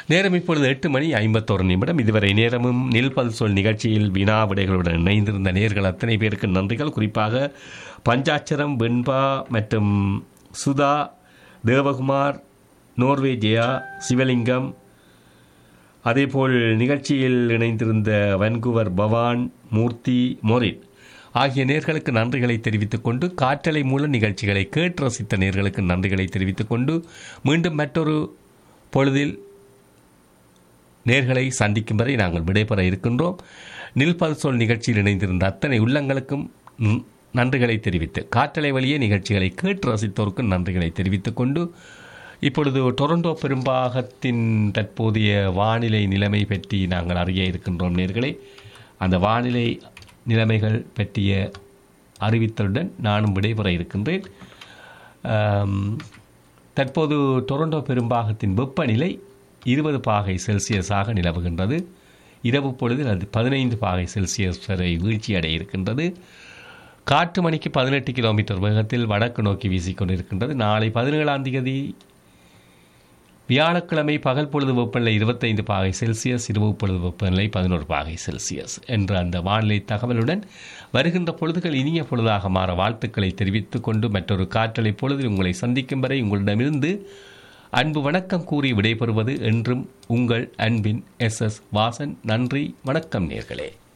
நேரம் இப்பொழுது எட்டு மணி ஐம்பத்தோரு நிமிடம் இதுவரை நேரமும் நில்பல் சொல் நிகழ்ச்சியில் வினா விடைகளுடன் இணைந்திருந்த நேர்கள் அத்தனை பேருக்கு நன்றிகள் குறிப்பாக பஞ்சாட்சரம் வெண்பா மற்றும் சுதா தேவகுமார் நோர்வே ஜெயா சிவலிங்கம் அதேபோல் நிகழ்ச்சியில் இணைந்திருந்த வன்குவர் பவான் மூர்த்தி மோரின் ஆகிய நேர்களுக்கு நன்றிகளை தெரிவித்துக் கொண்டு காற்றலை மூல நிகழ்ச்சிகளை கேட்டு ரசித்த நேர்களுக்கு நன்றிகளை தெரிவித்துக் கொண்டு மீண்டும் மற்றொரு பொழுதில் நேர்களை சந்திக்கும் வரை நாங்கள் விடைபெற இருக்கின்றோம் நில்பல் சொல் நிகழ்ச்சியில் இணைந்திருந்த அத்தனை உள்ளங்களுக்கும் ந- நன்றிகளை தெரிவித்து காற்றலை வழியே நிகழ்ச்சிகளை கேட்டு ரசித்தோருக்கு நன்றிகளை தெரிவித்துக் கொண்டு இப்பொழுது டொரண்டோ பெரும்பாகத்தின் தற்போதைய வானிலை நிலைமை பற்றி நாங்கள் அறிய இருக்கின்றோம் நேர்களே அந்த வானிலை நிலைமைகள் பற்றிய அறிவித்தலுடன் நானும் விடைபெற இருக்கின்றேன் ஆம், தற்போது டொரண்டோ பெரும்பாகத்தின் வெப்பநிலை இருபது பாகை செல்சியஸாக நிலவுகின்றது இரவு பொழுதில் அது பதினைந்து பாகை செல்சியஸ் வரை வீழ்ச்சியடைய இருக்கின்றது காற்று மணிக்கு பதினெட்டு கிலோமீட்டர் வேகத்தில் வடக்கு நோக்கி வீசிக்கொண்டிருக்கின்றது நாளை பதினேழாம் தேதி வியாழக்கிழமை பகல் பொழுது வெப்பநிலை இருபத்தைந்து பாகை செல்சியஸ் இரவு பொழுது வெப்பநிலை பதினோரு பாகை செல்சியஸ் என்ற அந்த வானிலை தகவலுடன் வருகின்ற பொழுதுகள் இனிய பொழுதாக மாற வாழ்த்துக்களை தெரிவித்துக் கொண்டு மற்றொரு காற்றலை பொழுதில் உங்களை சந்திக்கும் வரை உங்களிடமிருந்து அன்பு வணக்கம் கூறி விடைபெறுவது என்றும் உங்கள் அன்பின் எஸ் எஸ் வாசன் நன்றி வணக்கம் நேர்களே